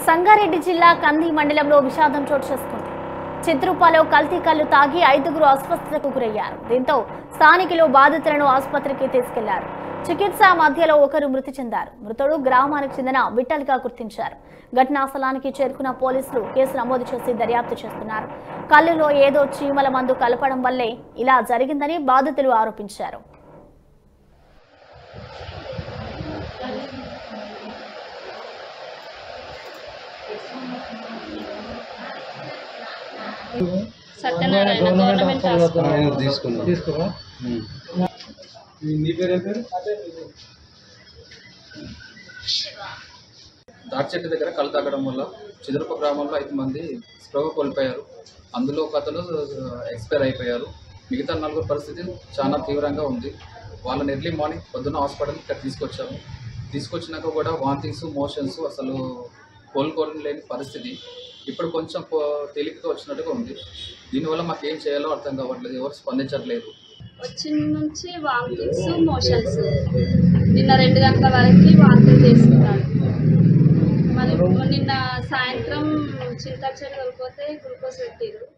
సంగారెడ్డి జిల్లా కంది మండలంలో విషాదం చోటు చేసుకుంది చిత్రూపలో కల్తీ కళ్ళు తాగి ఐదుగురు అస్వస్థతకు గురయ్యారు దీంతో స్థానికులు బాధితులను ఆసుపత్రికి తీసుకెళ్లారు చికిత్స మధ్యలో ఒకరు మృతి చెందారు మృతుడు గ్రామానికి చెందిన విఠల్గా గుర్తించారు ఘటనా స్థలానికి చేరుకున్న పోలీసులు కేసు నమోదు చేసి దర్యాప్తు చేస్తున్నారు కళ్ళులో ఏదో చీమల మందు కలపడం వల్లే ఇలా జరిగిందని బాధితులు ఆరోపించారు సత్యనారాయణ గవర్నమెంట్ హాస్పిటల్ ఆయన తీసుకున్నాం తీసుకురా నీ పేరు ఏం పేరు దాడిచెట్టు దగ్గర కళ్ళు తాగడం వల్ల చిదురప గ్రామంలో ఐదు మంది స్పృహ కోల్పోయారు అందులో ఒక అతను ఎక్స్పైర్ అయిపోయారు మిగతా నలుగురు పరిస్థితి చాలా తీవ్రంగా ఉంది వాళ్ళని ఎర్లీ మార్నింగ్ పొద్దున్న హాస్పిటల్ ఇక్కడ తీసుకొచ్చాము తీసుకొచ్చినాక కూడా వాంతింగ్స్ మోషన్స్ అసలు కోలుకోలేని పరిస్థితి ఇప్పుడు కొంచెం పో- తేలికగా వచ్చినట్టుగా ఉంది దీనివల్ల మాకు ఏం చేయాలో అర్థం కావట్లేదు ఎవరు స్పందించట్లేదు వచ్చిన నుంచి వామిటింగ్స్ మోషన్స్ నిన్న రెండు గంటల వరకు వాంతులు చేసుకున్నాడు మరి నిన్న సాయంత్రం చింతా చెడు వెళ్ళిపోతే గ్లూకోజ్ పెట్టారు